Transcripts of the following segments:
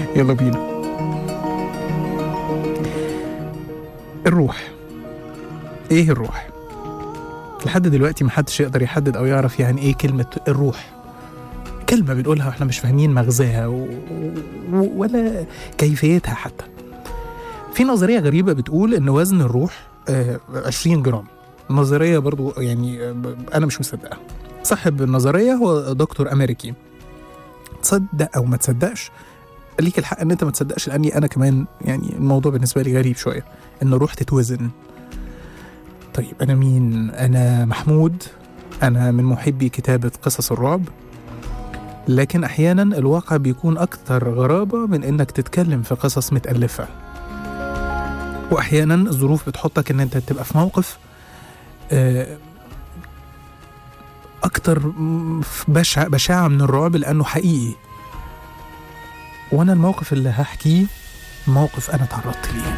يلا بينا الروح ايه الروح لحد دلوقتي محدش يقدر يحدد او يعرف يعني ايه كلمة الروح كلمة بنقولها واحنا مش فاهمين مغزاها و... و... ولا كيفيتها حتى في نظرية غريبة بتقول ان وزن الروح آه 20 جرام نظرية برضو يعني آه، ب- انا مش مصدقها صاحب النظرية هو دكتور امريكي تصدق او ما تصدقش ليك الحق ان انت ما تصدقش لاني انا كمان يعني الموضوع بالنسبة لي غريب شوية ان الروح تتوزن طيب انا مين انا محمود انا من محبي كتابة قصص الرعب لكن احيانا الواقع بيكون اكثر غرابة من انك تتكلم في قصص متألفة واحيانا الظروف بتحطك ان انت تبقى في موقف آه، اكتر م- في بشع بشاعة من الرعب لانه حقيقي وانا الموقف اللي هحكيه موقف انا تعرضت ليه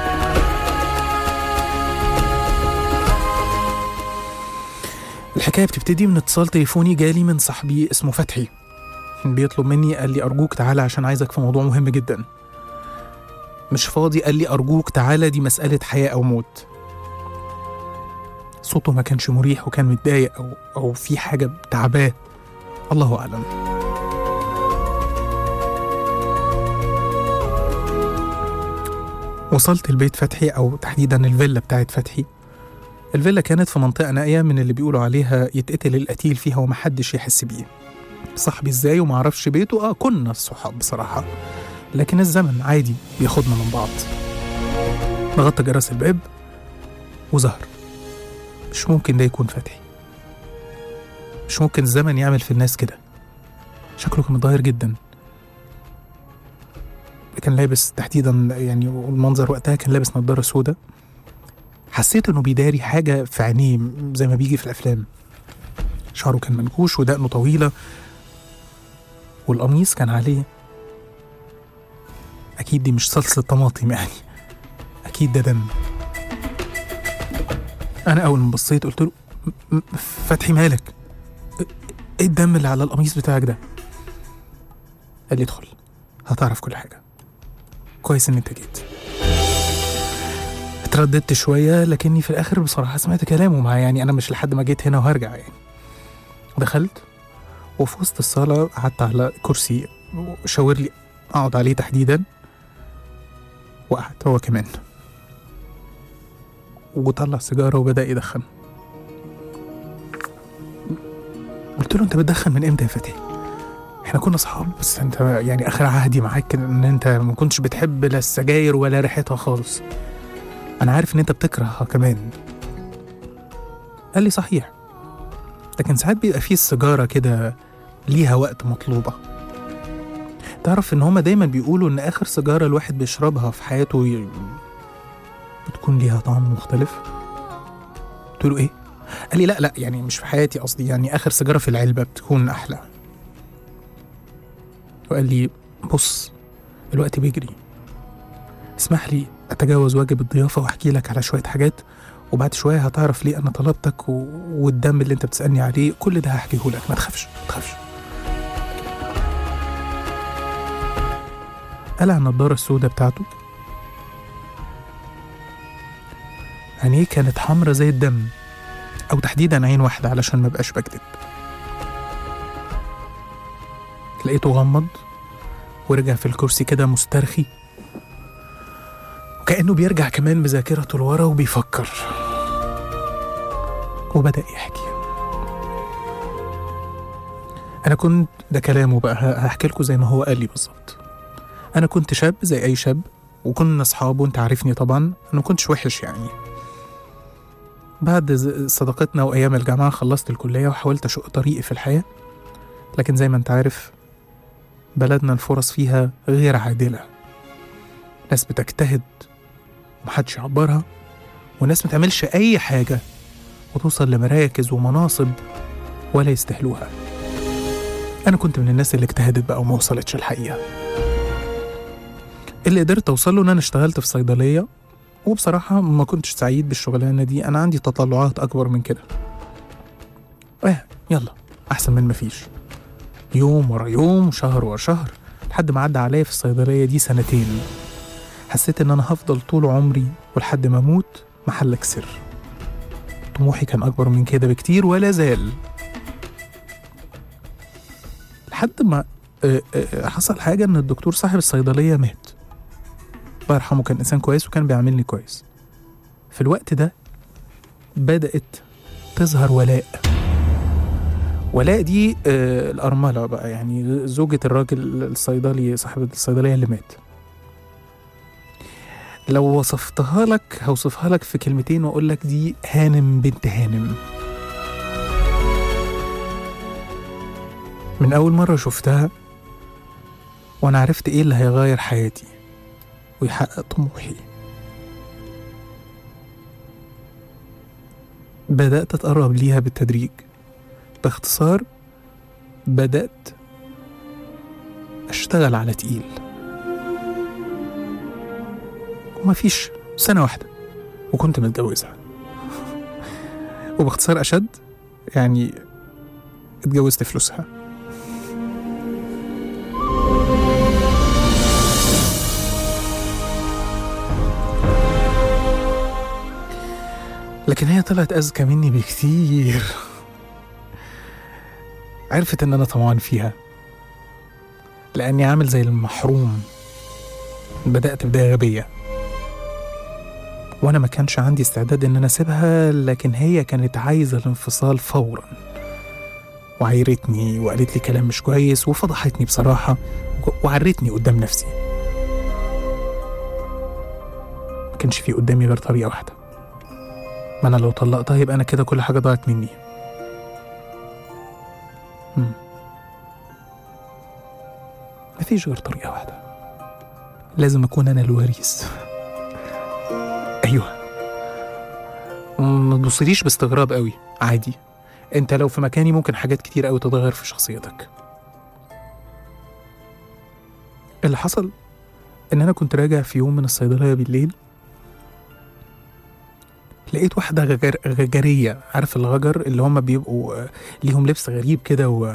الحكايه بتبتدي من اتصال تليفوني جالي من صاحبي اسمه فتحي بيطلب مني قال لي ارجوك تعالى عشان عايزك في موضوع مهم جدا مش فاضي قال لي ارجوك تعالى دي مساله حياه او موت صوته ما كانش مريح وكان متضايق او او في حاجه تعباه الله اعلم وصلت البيت فتحي او تحديدا الفيلا بتاعت فتحي الفيلا كانت في منطقة نائية من اللي بيقولوا عليها يتقتل القتيل فيها ومحدش يحس بيه صاحبي ازاي ومعرفش بيته اه كنا الصحاب بصراحة لكن الزمن عادي بياخدنا من بعض نغطى جرس الباب وظهر مش ممكن ده يكون فتحي مش ممكن الزمن يعمل في الناس كده شكله كان متغير جدا كان لابس تحديدا يعني المنظر وقتها كان لابس نظارة سوداء حسيت انه بيداري حاجة في عينيه زي ما بيجي في الافلام شعره كان منكوش ودقنه طويلة والقميص كان عليه اكيد دي مش صلصة طماطم يعني اكيد ده دم انا اول ما بصيت قلت له "م- م- فتحي مالك ايه الدم اللي على القميص بتاعك ده قال لي ادخل هتعرف كل حاجة كويس ان انت جيت اترددت شوية لكني في الآخر بصراحة سمعت كلامه معاه يعني أنا مش لحد ما جيت هنا وهرجع يعني دخلت وفي وسط الصالة قعدت على كرسي شاور لي أقعد عليه تحديدا وقعد هو كمان وطلع سيجارة وبدأ يدخن قلت له أنت بتدخن من إمتى يا فتحي؟ احنا كنا صحاب بس انت يعني اخر عهدي معاك كان ان انت ما كنتش بتحب لا السجاير ولا ريحتها خالص انا عارف ان انت بتكرهها كمان قال لي صحيح لكن ساعات بيبقى فيه السيجاره كده ليها وقت مطلوبه تعرف ان هما دايما بيقولوا ان اخر سيجاره الواحد بيشربها في حياته ي... بتكون ليها طعم مختلف قلت له ايه قال لي لا لا يعني مش في حياتي قصدي يعني اخر سيجاره في العلبه بتكون احلى وقال لي بص الوقت بيجري اسمح لي اتجاوز واجب الضيافه واحكي لك على شويه حاجات وبعد شويه هتعرف ليه انا طلبتك و... والدم اللي انت بتسالني عليه كل ده هحكيه لك ما تخافش ما تخافش قلع النضاره السوداء بتاعته عينيه كانت حمرة زي الدم او تحديدا عين واحده علشان ما بقاش بكذب لقيته غمض ورجع في الكرسي كده مسترخي وكأنه بيرجع كمان بذاكرته لورا وبيفكر وبدأ يحكي أنا كنت ده كلامه بقى ه- هحكي لكم زي ما هو قال لي بالظبط أنا كنت شاب زي أي شاب وكنا أصحاب وأنت عارفني طبعا أنا ما كنتش وحش يعني بعد ز- صداقتنا وأيام الجامعة خلصت الكلية وحاولت أشق طريقي في الحياة لكن زي ما أنت عارف بلدنا الفرص فيها غير عادلة ناس بتجتهد ومحدش يعبرها وناس ما تعملش أي حاجة وتوصل لمراكز ومناصب ولا يستاهلوها أنا كنت من الناس اللي اجتهدت بقى وما وصلتش الحقيقة اللي قدرت أوصل له إن أنا اشتغلت في صيدلية وبصراحة ما كنتش سعيد بالشغلانة دي أنا عندي تطلعات أكبر من كده آه يلا أحسن من مفيش يوم ورا يوم وشهر ورا شهر لحد ما عدى عليا في الصيدلية دي سنتين حسيت إن أنا هفضل طول عمري ولحد ما أموت محلك سر طموحي كان أكبر من كده بكتير ولا زال لحد ما آه، آه، حصل حاجة إن الدكتور صاحب الصيدلية مات الله يرحمه كان إنسان كويس وكان بيعاملني كويس في الوقت ده بدأت تظهر ولاء ولاء دي آه، الأرملة بقى يعني زوجة الراجل الصيدلي صاحب الصيدلية اللي مات لو وصفتها لك هوصفها لك في كلمتين واقول لك دي هانم بنت هانم من اول مره شفتها وانا عرفت ايه اللي هيغير حياتي ويحقق طموحي بدات اتقرب ليها بالتدريج باختصار بدات اشتغل على تقيل ومفيش سنة واحدة وكنت متجوزها وباختصار أشد يعني اتجوزت فلوسها لكن هي طلعت أذكى مني بكتير عرفت إن أنا طمعان فيها لأني عامل زي المحروم بدأت بداية غبية وانا ما كانش عندي استعداد ان انا اسيبها لكن هي كانت عايزه الانفصال فورا وعايرتني وقالت لي كلام مش كويس وفضحتني بصراحه وعرتني قدام نفسي ما كانش في قدامي غير طريقه واحده ما انا لو طلقتها يبقى انا كده كل حاجه ضاعت مني مم. مفيش غير طريقه واحده لازم اكون انا الوريث ايوه ما تبصليش باستغراب قوي عادي انت لو في مكاني ممكن حاجات كتير قوي تتغير في شخصيتك اللي حصل ان انا كنت راجع في يوم من الصيدليه بالليل لقيت واحدة غجر غجرية عارف الغجر اللي هم بيبقوا آه، ليهم لبس غريب كده و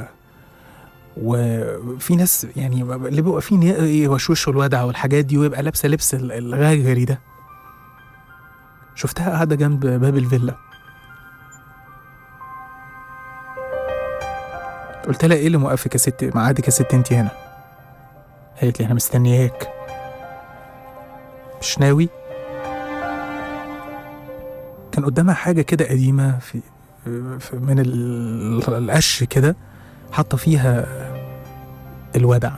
وفي ناس يعني اللي بيبقى فيه يوشوشوا الودع والحاجات دي ويبقى لابسة لبس ال- الغجري ده شفتها قاعدة جنب باب الفيلا قلت لها ايه اللي موقفك يا ست معادك يا ست انت هنا قالت لي انا مستنياك مش ناوي كان قدامها حاجة كده قديمة في في- من ال- القش كده حاطة فيها الودع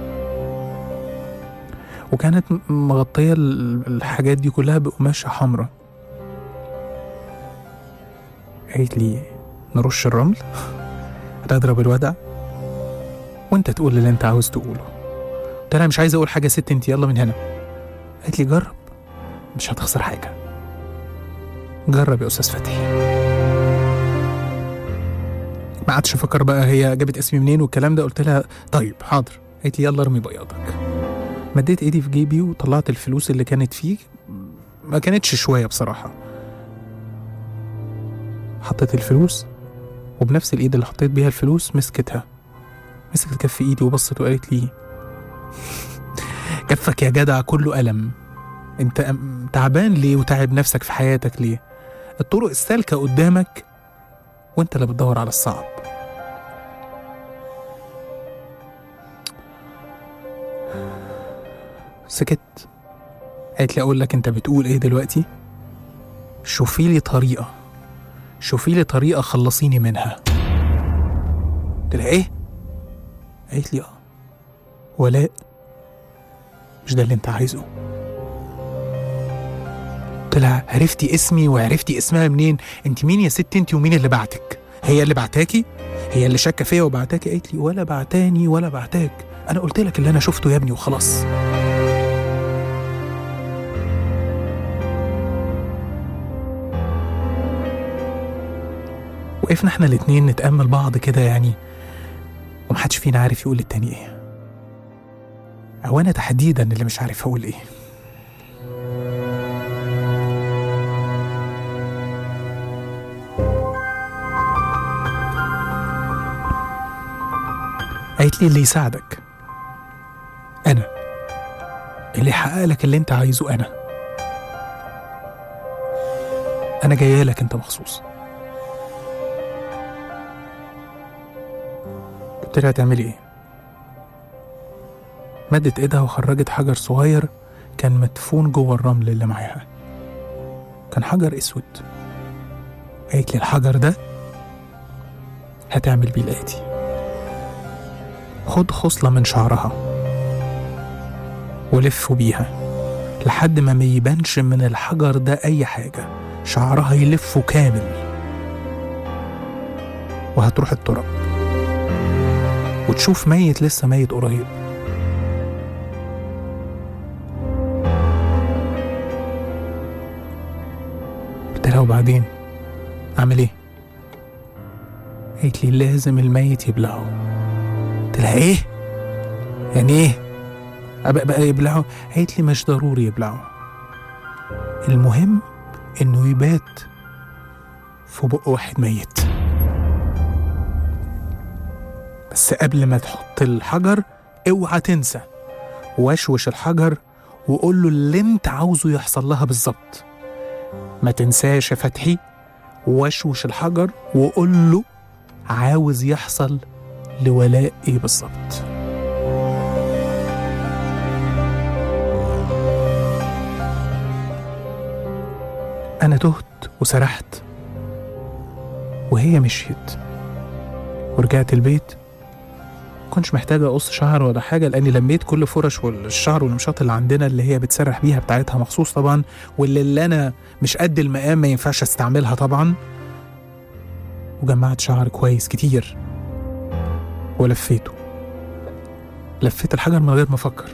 وكانت م- مغطية ال- الحاجات دي كلها بقماشة حمراء قالت لي نرش الرمل نضرب الودع وانت تقول اللي انت عاوز تقوله قلت لها مش عايز اقول حاجة يا ست انت يلا من هنا قالت لي جرب مش هتخسر حاجة جرب يا استاذ فتحي ما عادش افكر بقى هي جابت اسمي منين والكلام ده قلت لها طيب حاضر قالت لي يلا ارمي بياضك مديت ايدي في جيبي وطلعت الفلوس اللي كانت فيه ما كانتش شوية بصراحة حطيت الفلوس وبنفس الايد اللي حطيت بيها الفلوس مسكتها مسكت كف ايدي وبصت وقالت لي كفك يا جدع كله ألم انت أم- تعبان ليه وتعب نفسك في حياتك ليه الطرق السالكة قدامك وانت اللي بتدور على الصعب سكت قالت لي اقول لك انت بتقول ايه دلوقتي شوفي لي طريقة شوفي لي طريقة خلصيني منها قلت لها ايه قالت لي اه ولاء مش ده اللي انت عايزه قلت لها عرفتي اسمي وعرفتي اسمها منين انت مين يا ست انت ومين اللي بعتك هي اللي بعتاكي هي اللي شاكه فيا وبعتاكي قالت لي ولا بعتاني ولا بعتاك انا قلت لك اللي انا شفته يا ابني وخلاص وقفنا احنا الاتنين نتأمل بعض كده يعني ومحدش فينا عارف يقول للتاني ايه او انا تحديدا اللي مش عارف اقول ايه قالت لي اللي يساعدك اللي يحقق لك اللي انت عايزه انا انا جايه لك انت مخصوص قلت لها هتعملي ايه مدت ايدها وخرجت حجر صغير كان مدفون جوه الرمل اللي معاها كان حجر اسود قالت لي الحجر ده هتعمل بيه الآتي خد خصلة من شعرها ولفه بيها لحد ما ما يبانش من الحجر ده أي حاجة شعرها يلفه كامل وهتروح التراب وتشوف ميت لسه ميت قريب قلت لها وبعدين أعمل إيه؟ قالت لي لازم الميت يبلعه قلت لها إيه؟ يعني إيه؟ أبقى بقى يبلعه؟ قالت لي مش ضروري يبلعه المهم إنه يبات في بق واحد ميت بس قبل ما تحط الحجر اوعى تنسى وشوش الحجر وقول له اللي انت عاوزه يحصل لها بالظبط ما تنساش يا فتحي وشوش الحجر وقول له عاوز يحصل لولاء ايه بالظبط انا تهت وسرحت وهي مشيت ورجعت البيت كنتش محتاجة أقص شعر ولا حاجة لأني لميت كل فرش والشعر والمشاط اللي عندنا اللي هي بتسرح بيها بتاعتها مخصوص طبعا واللي اللي أنا مش قد المقام ما ينفعش استعملها طبعا وجمعت شعر كويس كتير ولفيته لفيت الحجر من غير ما أفكر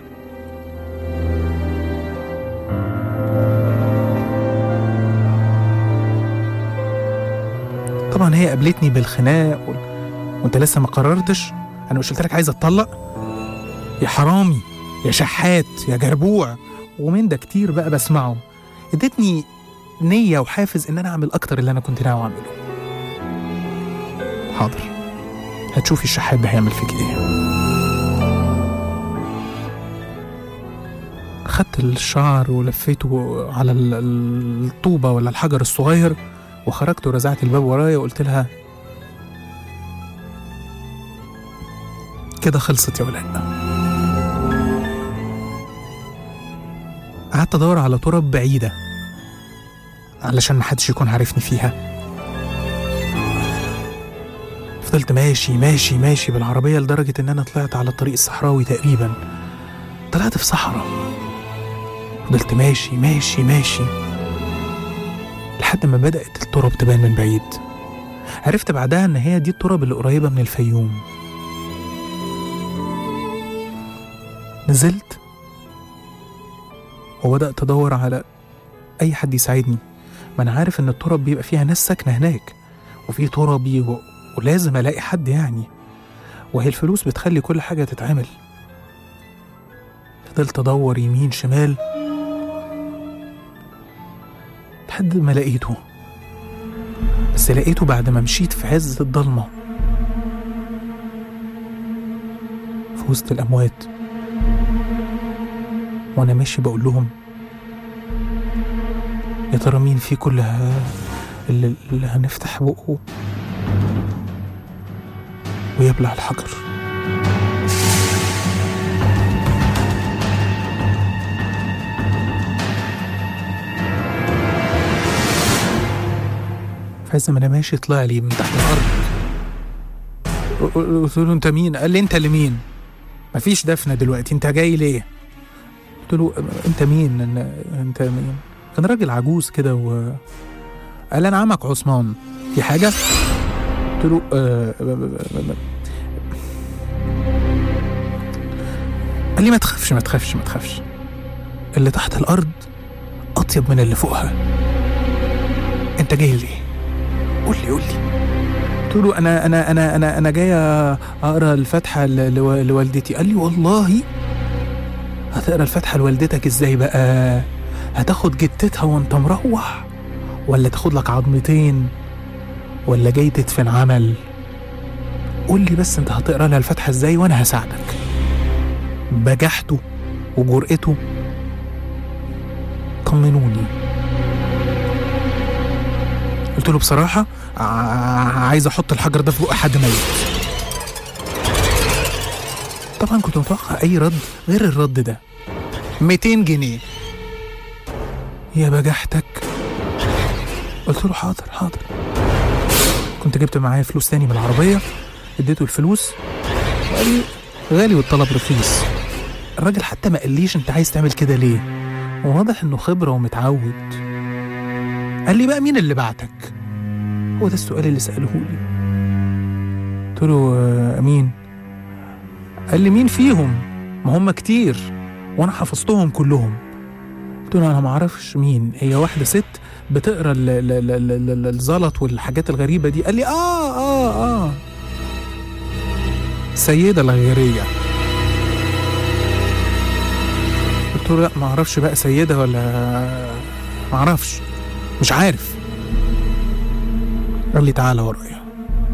طبعا هي قابلتني بالخناق وال... وانت لسه ما قررتش انا مش قلت لك عايز اتطلق يا حرامي يا شحات يا جربوع ومن ده كتير بقى بسمعه ادتني نية وحافز ان انا اعمل اكتر اللي انا كنت ناوي اعمله حاضر هتشوفي الشحات ده هيعمل فيك ايه خدت الشعر ولفيته على ال- ال- الطوبة ولا الحجر الصغير وخرجت ورزعت الباب ورايا وقلت لها كده خلصت يا ولاء قعدت ادور على تراب بعيدة علشان محدش يكون عارفني فيها فضلت ماشي ماشي ماشي بالعربية لدرجة إن أنا طلعت على الطريق الصحراوي تقريبا طلعت في صحراء فضلت ماشي ماشي ماشي لحد ما بدأت التراب تبان من بعيد عرفت بعدها إن هي دي التراب اللي قريبة من الفيوم نزلت وبدأت أدور على أي حد يساعدني ما أنا عارف إن التراب بيبقى فيها ناس ساكنة هناك وفي ترابي و... ولازم ألاقي حد يعني وهي الفلوس بتخلي كل حاجة تتعمل فضلت أدور يمين شمال لحد ما لقيته بس لقيته بعد ما مشيت في عز الضلمة في وسط الأموات وأنا ماشي بقول لهم يا ترى مين في كلها اللي, اللي هنفتح بقه ويبلع الحجر فعز ما انا ماشي طلع لي من تحت الارض قلت له انت مين؟ قال لي انت اللي مين؟ مفيش دفنه دلوقتي انت جاي ليه؟ قلت له انت مين؟ أنا- انت مين؟ كان راجل عجوز كده و قال انا عمك عثمان في حاجه؟ قلت له آه ب- ب- ب- ب- قال لي ما تخافش ما تخافش ما تخافش اللي تحت الارض اطيب من اللي فوقها انت جاي ليه؟ قول لي قول لي قلت له انا انا انا انا انا جاي اقرا الفاتحه ل- لو- لوالدتي قال لي والله هتقرا الفاتحه لوالدتك ازاي بقى هتاخد جتتها وانت مروح ولا تاخد لك عظمتين ولا جاي تدفن عمل قول لي بس انت هتقرا لها الفاتحه ازاي وانا هساعدك بجحته وجرأته طمنوني قلت له بصراحة ع- عايز أحط الحجر ده في بق حد ميت طبعا كنت متوقع أي رد غير الرد ده 200 جنيه يا بجحتك قلت له حاضر حاضر كنت جبت معايا فلوس تاني من العربية اديته الفلوس وقال لي غالي والطلب رخيص الراجل حتى ما قاليش انت عايز تعمل كده ليه وواضح انه خبرة ومتعود قال لي بقى مين اللي بعتك هو ده السؤال اللي سأله لي قلت له آه، مين قال لي مين فيهم ما هم كتير وانا حفظتهم كلهم قلت له انا ما اعرفش مين هي واحده ست بتقرا ال- ال- ال- ال- ال- الزلط والحاجات الغريبه دي قال لي اه اه اه سيده الغيريه قلت له لا ما اعرفش بقى سيده ولا ما اعرفش مش عارف قال لي تعالى ورايا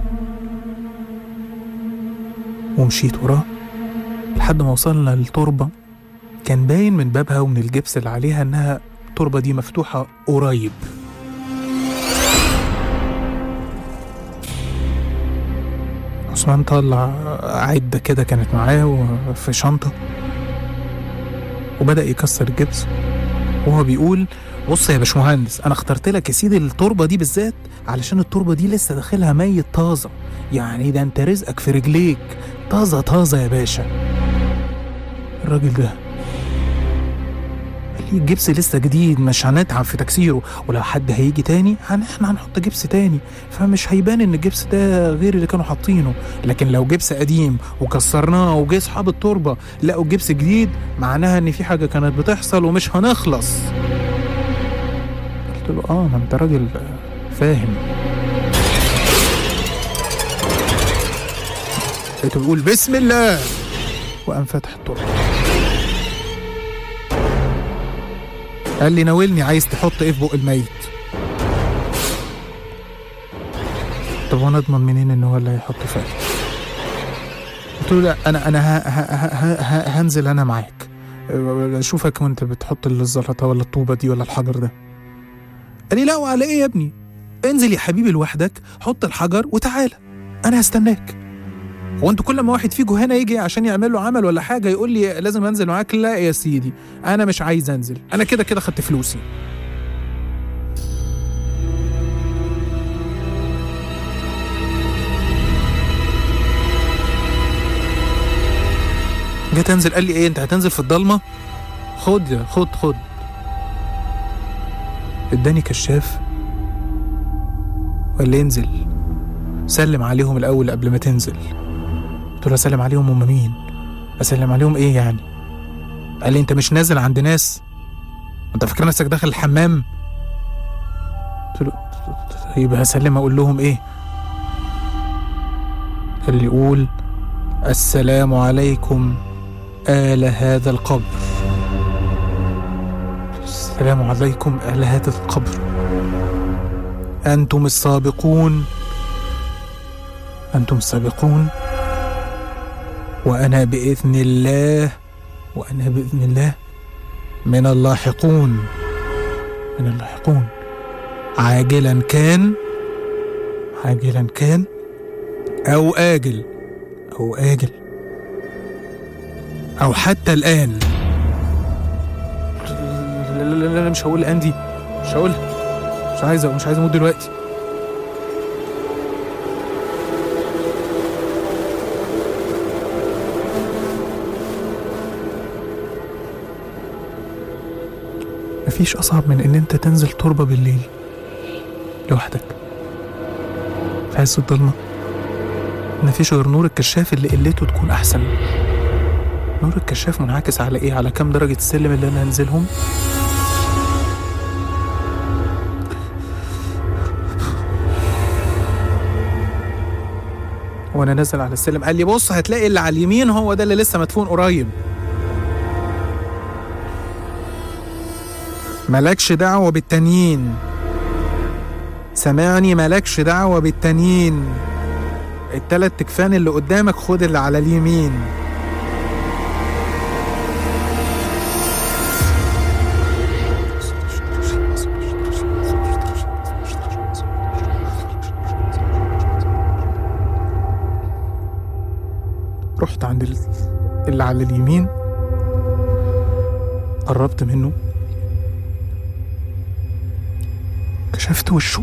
ومشيت وراه لحد ما وصلنا للتربه كان باين من بابها ومن الجبس اللي عليها انها التربه دي مفتوحه قريب عثمان طلع عدة كده كانت معاه في شنطة وبدأ يكسر الجبس وهو بيقول بص يا باشمهندس انا اخترت لك يا سيدي التربه دي بالذات علشان التربه دي لسه داخلها ميت طازه يعني ده انت رزقك في رجليك طازه طازه يا باشا الراجل ده قال لي الجبس لسه جديد مش هنتعب في تكسيره ولو حد هيجي تاني هن احنا هنحط جبس تاني فمش هيبان ان الجبس ده غير اللي كانوا حاطينه لكن لو جبس قديم وكسرناه وجه اصحاب التربه لقوا الجبس جديد معناها ان في حاجه كانت بتحصل ومش هنخلص قلت له اه ما انت راجل فاهم لقيته بيقول بسم الله وقام فاتح التربه قال لي ناولني عايز تحط ايه في بق الميت طب وانا اضمن منين ان هو اللي هيحط فعلا قلت له لا انا انا ه- ه- ه- ه- هنزل انا معاك اشوفك وانت بتحط الزلطه ولا الطوبه دي ولا الحجر ده قال لي لا وعلى ايه يا ابني انزل يا حبيبي لوحدك حط الحجر وتعالى انا هستناك هو انتوا كل ما واحد فيكم هنا يجي عشان يعمل له عمل ولا حاجه يقول لي لازم انزل معاك لا يا سيدي انا مش عايز انزل انا كده كده خدت فلوسي جيت انزل قال لي ايه انت هتنزل في الضلمه خد يا خد خد اداني كشاف وقال لي انزل سلم عليهم الاول قبل ما تنزل قلت له اسلم عليهم هم مين اسلم عليهم ايه يعني قال لي انت مش نازل عند ناس انت فاكر نفسك داخل الحمام قلت له يبقى هسلم اقول لهم ايه قال لي قول السلام عليكم آل هذا القبر السلام عليكم آل هذا القبر أنتم السابقون أنتم السابقون وأنا بإذن الله وأنا بإذن الله من اللاحقون من اللاحقون عاجلا كان عاجلا كان أو آجل أو آجل أو حتى الآن لا لا لا, لا مش هقول الآن دي مش هقولها مش عايز مش عايز أموت دلوقتي مفيش أصعب من إن أنت تنزل تربة بالليل لوحدك في عز الضلمة مفيش غير نور الكشاف اللي قلته تكون أحسن نور الكشاف منعكس على إيه؟ على كام درجة السلم اللي أنا هنزلهم؟ وانا نازل على السلم قال لي بص هتلاقي اللي على اليمين هو ده اللي لسه مدفون قريب مالكش دعوة بالتانيين سامعني مالكش دعوة بالتانيين التلات تكفان اللي قدامك خد اللي على اليمين اللي على اليمين قربت منه كشفت وشه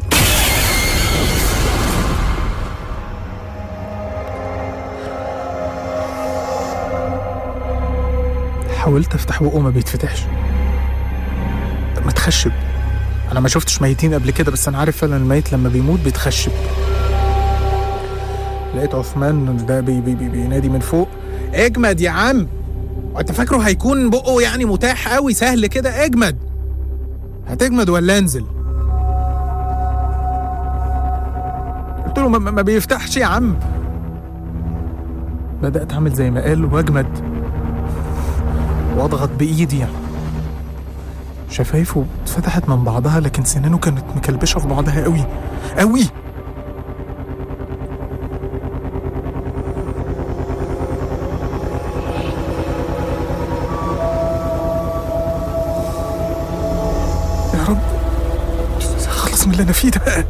حاولت افتح بقه ما بيتفتحش متخشب انا ما شفتش ميتين قبل كده بس انا عارف فعلا الميت لما بيموت بيتخشب لقيت عثمان ده بي بي بي بينادي من فوق اجمد يا عم وانت فاكره هيكون بقه يعني متاح قوي سهل كده اجمد هتجمد ولا انزل قلت له ما, ما بيفتحش يا عم بدأت أعمل زي ما قال وأجمد وأضغط بإيدي يعني. شفايفه اتفتحت من بعضها لكن سنانه كانت مكلبشة في بعضها قوي قوي يا رب خلص من اللي أنا فيه ده بقى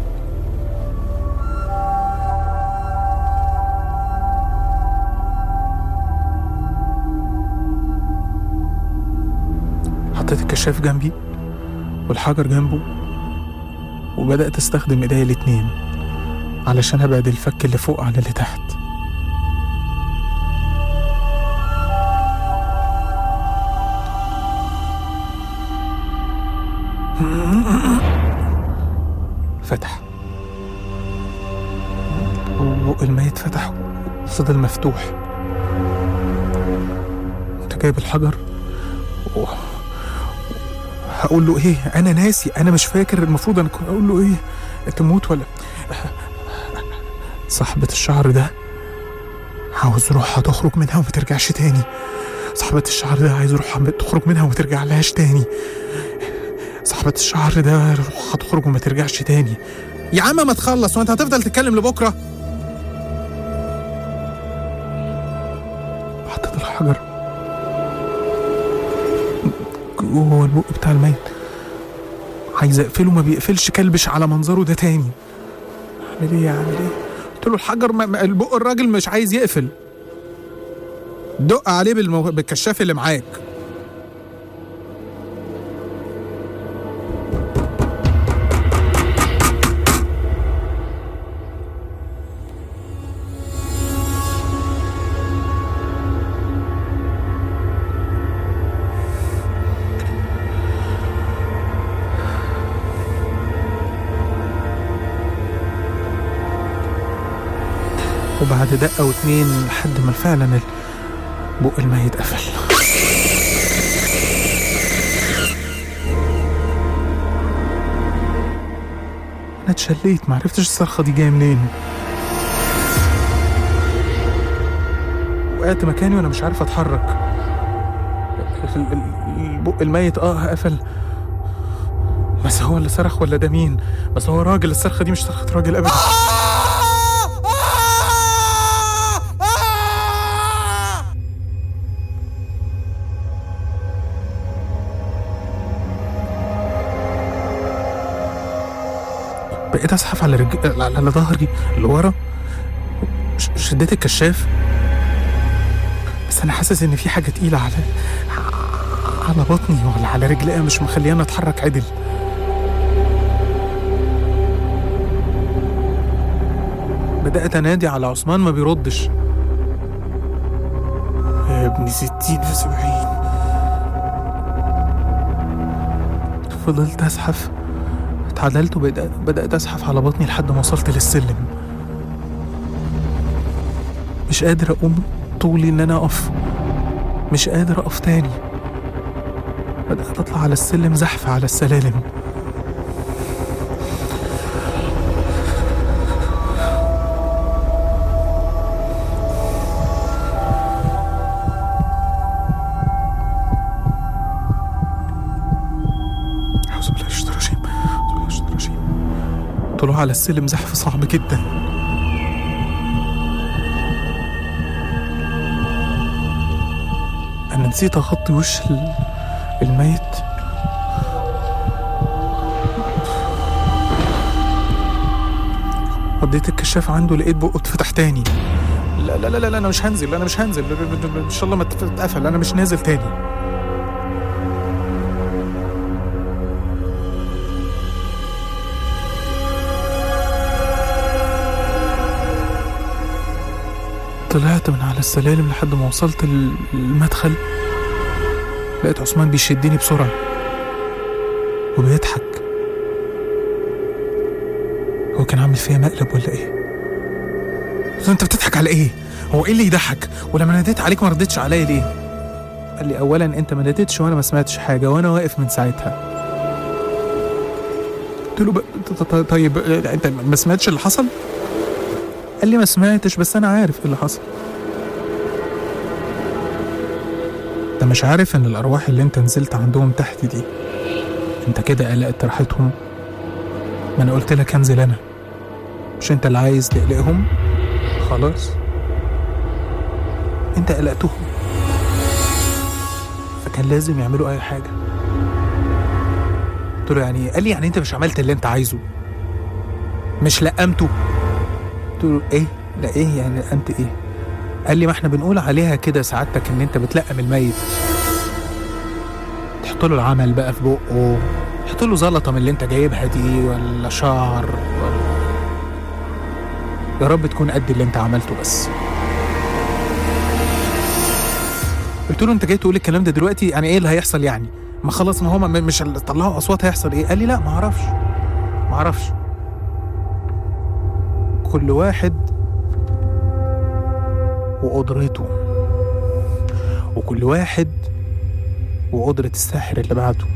حطيت الكشاف جنبي والحجر جنبه وبدأت استخدم ايديا الاتنين علشان ابعد الفك اللي فوق عن اللي تحت فتح وبق الميت فتح وفضل مفتوح كنت جايب الحجر و... هقول له ايه انا ناسي انا مش فاكر المفروض انا كنت اقول له ايه تموت ولا صاحبة الشعر ده عاوز روحها تخرج منها وما ترجعش تاني صاحبة الشعر ده عايز روحها تخرج منها وما ترجع لهاش تاني صاحبة الشعر ده روحها تخرج وما ترجعش تاني يا عم ما تخلص وانت هتفضل تتكلم لبكره حطيت الحجر جوه البق بتاع الميت عايز اقفله ما بيقفلش كلبش على منظره ده تاني اعمل ايه اعمل ايه قلت له الحجر ما ما- البق الراجل مش عايز يقفل دق عليه بالمو... بالكشاف اللي معاك وبعد دقة واتنين لحد ما فعلا ال- بق الميت قفل انا اتشليت معرفتش الصرخة دي جاية منين وقعت مكاني وانا مش عارف اتحرك ال- ال- البق الميت اه قفل بس هو اللي صرخ ولا ده مين بس هو راجل الصرخة دي مش صرخة راجل ابدا بقيت اسحف على رج... على على ظهري اللي ورا ش- شديت الكشاف بس انا حاسس ان في حاجه تقيله على على بطني ولا على رجلي مش مخلياني اتحرك عدل بدأت أنادي على عثمان ما بيردش يا ابني ستين في سبعين فضلت أزحف اتعدلت وبدأت بدأت أزحف على بطني لحد ما وصلت للسلم مش قادر أقوم طولي إن أنا أقف مش قادر أقف تاني بدأت أطلع على السلم زحف على السلالم أعوذ بالله من الشيطان الرجيم أعوذ بالله من الشيطان الرجيم طلوع على السلم زحف صعب جدا أنا نسيت أغطي وش ال- الميت وديت الكشاف عنده لقيت بقه اتفتح تاني لا لا لا, لا انا مش هنزل انا مش هنزل ان شاء الله ما تتقفل انا مش نازل تاني طلعت من على السلالم لحد ما وصلت المدخل لقيت عثمان بيشدني بسرعة وبيضحك هو كان عامل فيها مقلب ولا ايه؟ قلت له انت بتضحك على ايه؟ هو ايه اللي يضحك؟ ولما ناديت عليك ما ردتش عليا ليه؟ قال لي اولا انت ما ناديتش وانا ما سمعتش حاجة وانا واقف من ساعتها قلت له ب... ط- ط- طيب انت ما سمعتش اللي حصل؟ قال لي ما سمعتش بس انا عارف ايه اللي حصل انت مش عارف ان الارواح اللي انت نزلت عندهم تحت دي انت كده قلقت راحتهم ما انا قلت لك انزل انا مش انت اللي عايز تقلقهم خلاص انت قلقتهم فكان لازم يعملوا اي حاجه قلت له يعني إيه؟ قال لي يعني انت مش عملت اللي انت عايزه مش لقمته قلت له ايه لا ايه يعني لقمت ايه قال لي ما احنا بنقول عليها كده سعادتك ان انت بتلقم الميت تحط له العمل بقى في بقه تحط له زلطه من اللي انت جايبها دي ولا شعر ولا يا رب تكون قد اللي انت عملته بس قلت له انت جاي تقول الكلام ده دلوقتي يعني ايه اللي هيحصل يعني ما خلاص ما هما مش اللي طلعوا اصوات هيحصل ايه قال لي لا ما اعرفش ما اعرفش كل واحد وقدرته وكل واحد وقدرة الساحر اللي بعده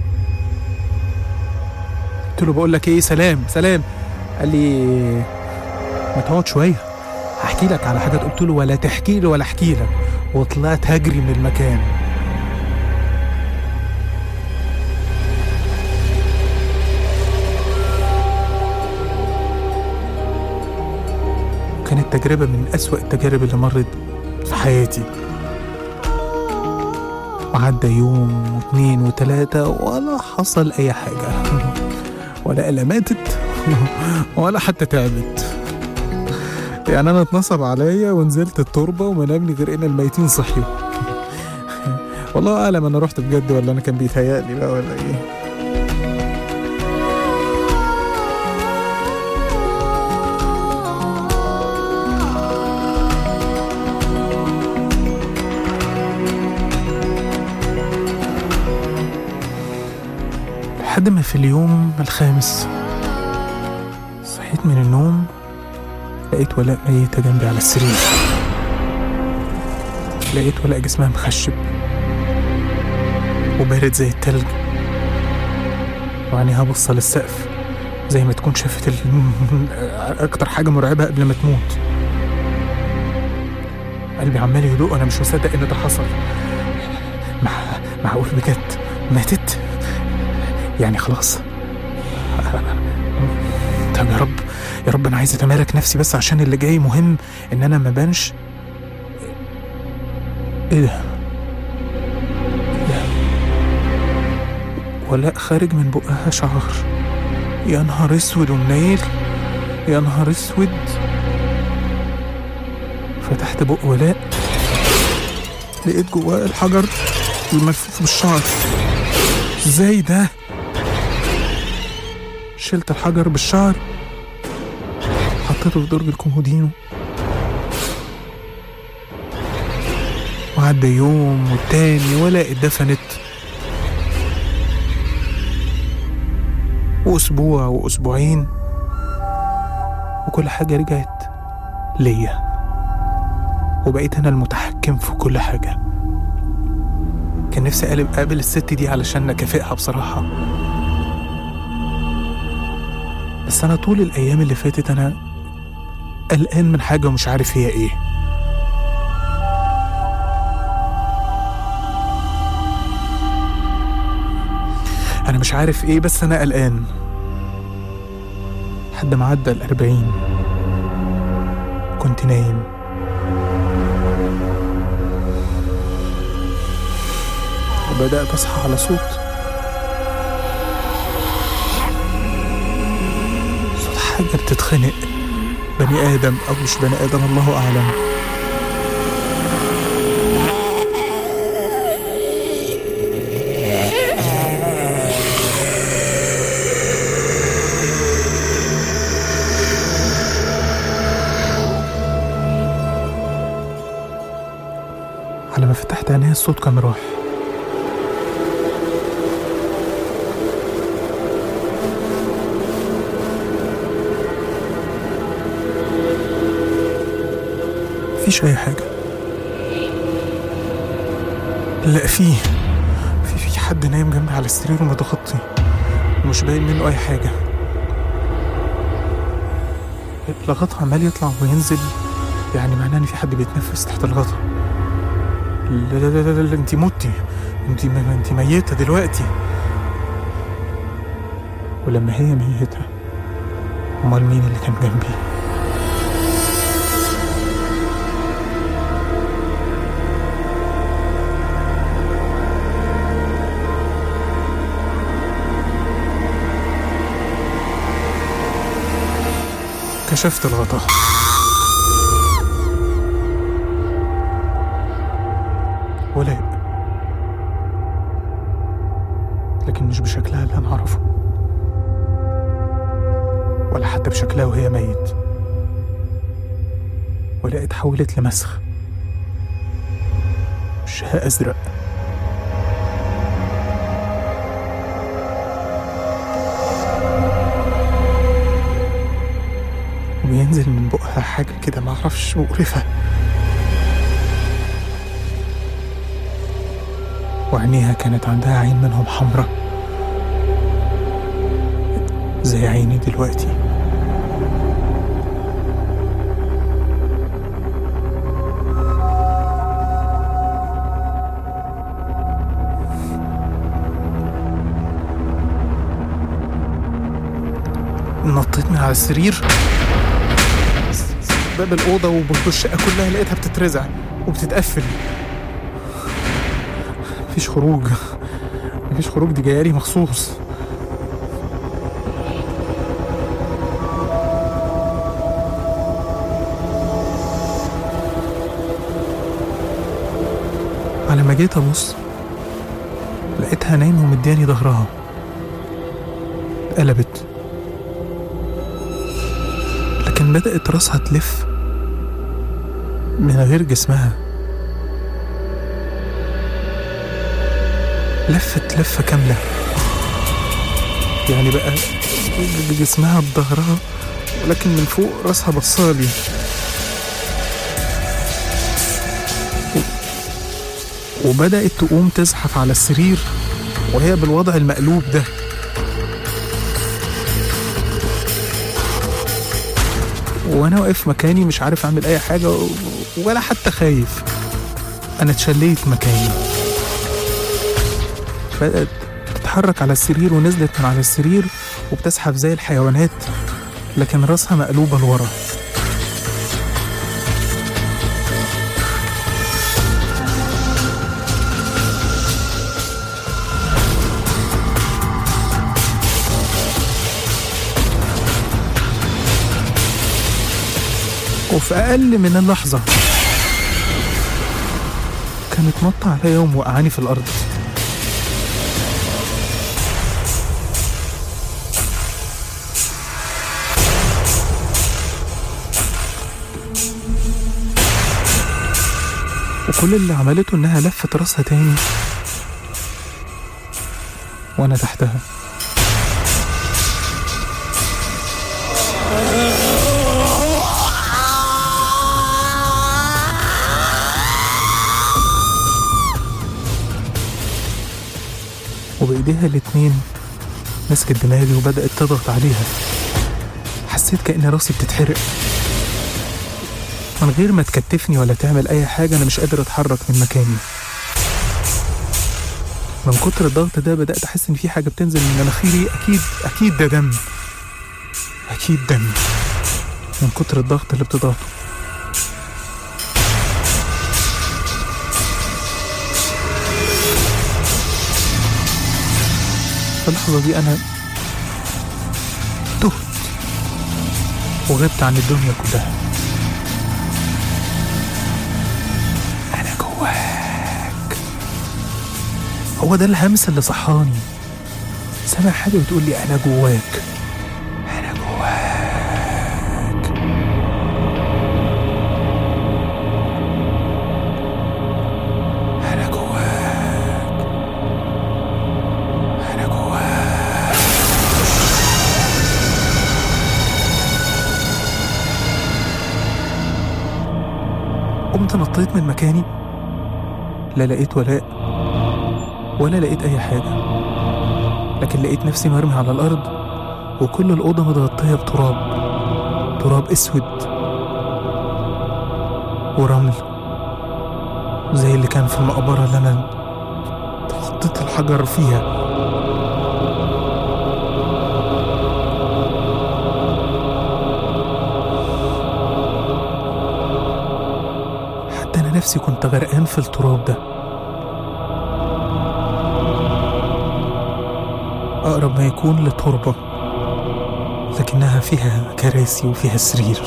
قلت له بقول لك ايه سلام سلام قال لي ما تقعد شويه هحكي لك على حاجات قلت له ولا تحكي لي ولا احكي لك وطلعت هجري من المكان كانت تجربة من أسوأ التجارب اللي مرت في حياتي وعدى يوم واثنين وثلاثة ولا حصل أي حاجة ولا إلا ماتت ولا حتى تعبت يعني أنا اتنصب عليا ونزلت التربة وما نامني غير إن الميتين صحيوا والله أعلم أنا رحت بجد ولا أنا كان بيتهيألي بقى ولا إيه لحد ما في اليوم الخامس صحيت من النوم لقيت ولاء ميتة جنبي على السرير لقيت ولاء جسمها مخشب وبارد زي التلج وعينيها بصة للسقف زي ما تكون شافت ال... أكتر حاجة مرعبة قبل ما تموت قلبي عمال يدق أنا مش مصدق إن ده حصل مع... معقول بجد ماتت يعني خلاص طب يا رب يا رب انا عايز اتمالك نفسي بس عشان اللي جاي مهم ان انا ما بانش ايه ده إيه ده ولاء خارج من بقها شعر يا نهار اسود ومنيل يا نهار اسود فتحت بق ولاء لقيت جواه الحجر الملفوف بالشعر ازاي ده شلت الحجر بالشعر حطيته في درج الكومودينو وعدى يوم والتاني ولا اتدفنت وأسبوع وأسبوعين وكل حاجة رجعت ليا وبقيت أنا المتحكم في كل حاجة كان نفسي أقابل أقابل الست دي علشان أكافئها بصراحة بس أنا طول الأيام اللي فاتت أنا قلقان من حاجة ومش عارف هي إيه أنا مش عارف إيه بس أنا قلقان لحد ما عدى الأربعين كنت نايم وبدأت أصحى على صوت صوت حاجة بتتخنق بني آدم أو مش بني آدم الله أعلم الصوت كان راح مفيش أي حاجة لا في في في حد نايم جنبي على السرير ومتغطي ومش باين منه أي حاجة الغطا عمال يطلع وينزل يعني معناه إن في حد بيتنفس تحت الغطا لا لا لا لا, لا انت متي انت م- انت ميتة دلوقتي ولما هي ميتة امال مين اللي كان جنبي كشفت الغطاء ولاء لكن مش بشكلها اللي انا اعرفه ولا حتى بشكلها وهي ميت ولاء اتحولت لمسخ وشها ازرق وبينزل من بقها حاجة كده معرفش مقرفة وعينيها كانت عندها عين منهم حمرا زي عيني دلوقتي نطيت من على السرير باب الأوضة وباب الشقة كلها لقيتها بتترزع وبتتقفل مفيش خروج مفيش خروج دي جايالي مخصوص على ما جيت ابص لقيتها نايمة ومدياني ظهرها قلبت لكن بدأت راسها تلف من غير جسمها لفت لفة كاملة يعني بقى جسمها بظهرها ولكن من فوق راسها بصالي و- وبدأت تقوم تزحف على السرير وهي بالوضع المقلوب ده وانا واقف مكاني مش عارف اعمل اي حاجة و- ولا حتى خايف انا اتشليت مكاني بدأت تتحرك على السرير ونزلت من على السرير وبتزحف زي الحيوانات لكن راسها مقلوبة لورا وفي أقل من اللحظة كانت نطة عليا وموقعاني في الأرض وكل اللي عملته إنها لفت راسها تاني وأنا تحتها وبإيديها الاتنين مسكت دماغي وبدأت تضغط عليها حسيت كأن راسي بتتحرق من غير ما تكتفني ولا تعمل أي حاجة أنا مش قادر أتحرك من مكاني من كتر الضغط ده بدأت أحس إن في حاجة بتنزل من مناخيري أكيد أكيد ده دم أكيد دم من كتر الضغط اللي بتضغطه في اللحظة دي أنا تهت وغبت عن الدنيا كلها أنا جواك هو ده الهمس اللي صحاني سامع حاجة بتقول لي أنا جواك أنا جواك أنا جواك قمت نطيت من مكاني لا لقيت ولاء ولا لقيت أي حاجة لكن لقيت نفسي مرمي على الأرض وكل الأوضة متغطية بتراب تراب أسود ورمل زي اللي كان في المقبرة اللي أنا تخطيت الحجر فيها حتى أنا نفسي كنت غرقان في التراب ده أقرب ما يكون لتربة لكنها فيها كراسي وفيها سرير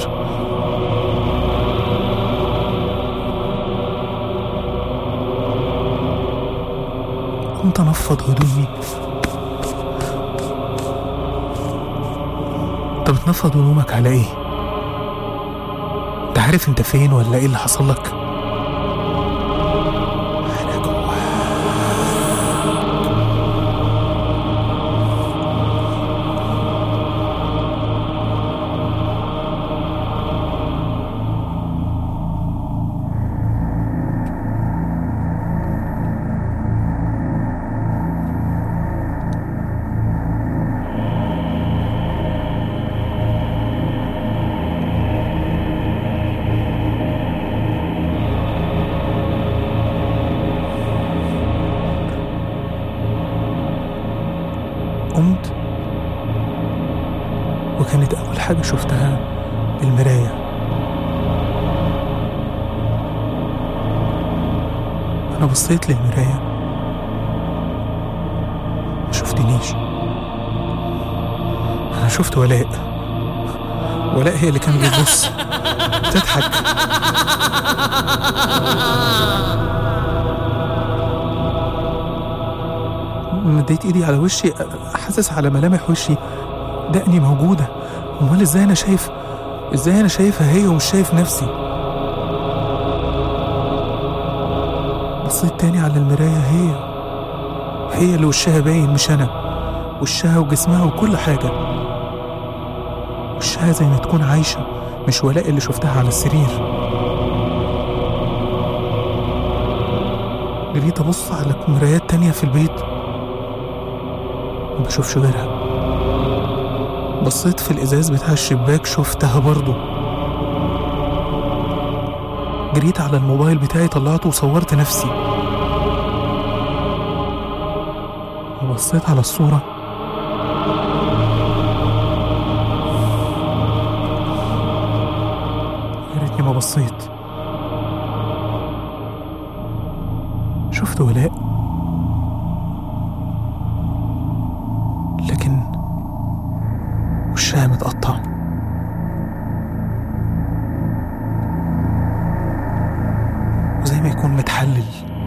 قمت أنفض هدومي انت بتنفض هدومك على ايه؟ انت عارف انت فين ولا ايه اللي حصل لك؟ انا جواك قمت وكانت أول حاجة شفتها المراية أنا بصيت للمراية ما شفتنيش أنا شفت ولاء ولاء هي اللي كان بيبص تضحك مديت ايدي على وشي حاسس على ملامح وشي دقني موجودة امال ازاي انا شايف ازاي انا شايفها هي ومش شايف نفسي بصيت تاني على المراية هي هي اللي وشها باين مش انا وشها وجسمها وكل حاجة وشها زي ما تكون عايشة مش ولاء اللي شفتها على السرير جريت أبص على مرايات تانية في البيت ما بشوفش غيرها بصيت في الإزاز بتاع الشباك شفتها برضو جريت على الموبايل بتاعي طلعته وصورت نفسي وبصيت على الصورة يا ريتني ما بصيت شفت ولاء لكن وشها متقطع وزي ما يكون متحلل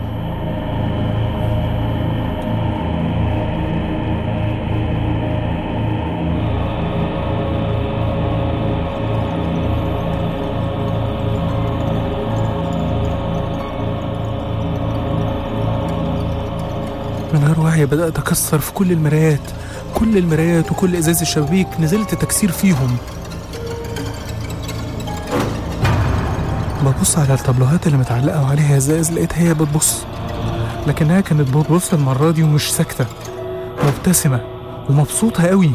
من غير وعي بدأت أكسر في كل المرايات كل المرايات وكل ازاز الشبابيك نزلت تكسير فيهم ببص على التابلوهات اللي متعلقة عليها ازاز لقيتها هي بتبص لكنها كانت بتبص المرة دي ومش ساكتة مبتسمة ومبسوطة قوي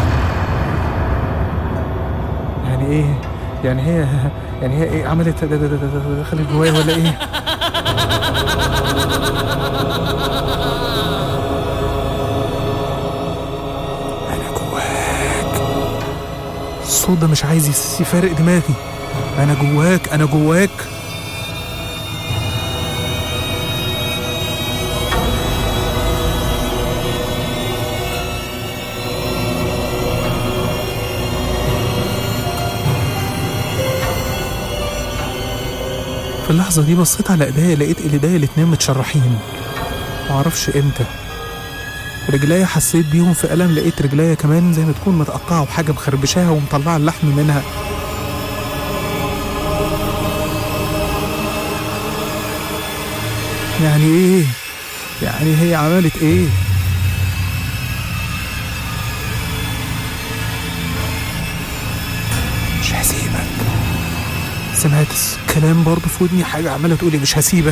يعني ايه يعني هي يعني هي ايه عملت د- د- د- د- دخلت جوايا ولا ايه انا جواك الصوت ده مش عايز يس- يفارق دماغي انا جواك انا جواك في اللحظة دي بصيت على ايديا لقيت ايديا الاتنين متشرحين معرفش امتى رجليا حسيت بيهم في ألم لقيت رجليا كمان زي ما تكون متقطعة وحاجة مخربشاها ومطلعة اللحم منها يعني ايه يعني هي عملت ايه مش هسيبك سمعت كلام برضه في ودني حاجة عمالة تقولي مش هسيبك